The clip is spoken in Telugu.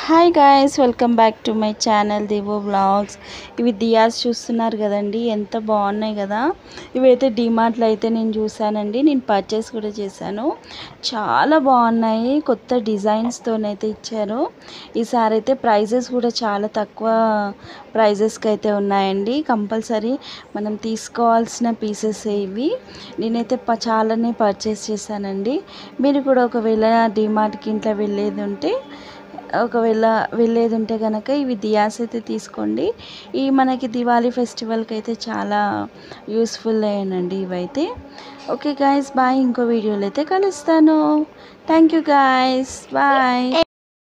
hi guys welcome back to my channel దివో బ్లాగ్స్ ఇవి దియాస్ చూస్తున్నారు కదండి ఎంత బాగున్నాయి కదా ఇవైతే డిమార్ట్లో అయితే నేను చూసానండి నేను పర్చేస్ కూడా చేశాను చాలా బాగున్నాయి కొత్త డిజైన్స్తోనైతే ఇచ్చారు ఈసారి అయితే ప్రైజెస్ కూడా చాలా తక్కువ ప్రైజెస్కి అయితే ఉన్నాయండి కంపల్సరీ మనం తీసుకోవాల్సిన పీసెస్ ఇవి నేనైతే ప చాలానే పర్చేస్ చేశానండి మీరు కూడా ఒకవేళ డిమార్ట్కి ఇంట్లో వెళ్ళేది ఉంటే ఒకవేళ వెళ్ళేది ఉంటే కనుక ఇవి దియాస్ అయితే తీసుకోండి ఈ మనకి దివాళీ ఫెస్టివల్కి అయితే చాలా యూస్ఫుల్ అయ్యానండి ఇవైతే ఓకే గాయస్ బాయ్ ఇంకో వీడియోలో అయితే కలుస్తాను థ్యాంక్ యూ గాయస్ బాయ్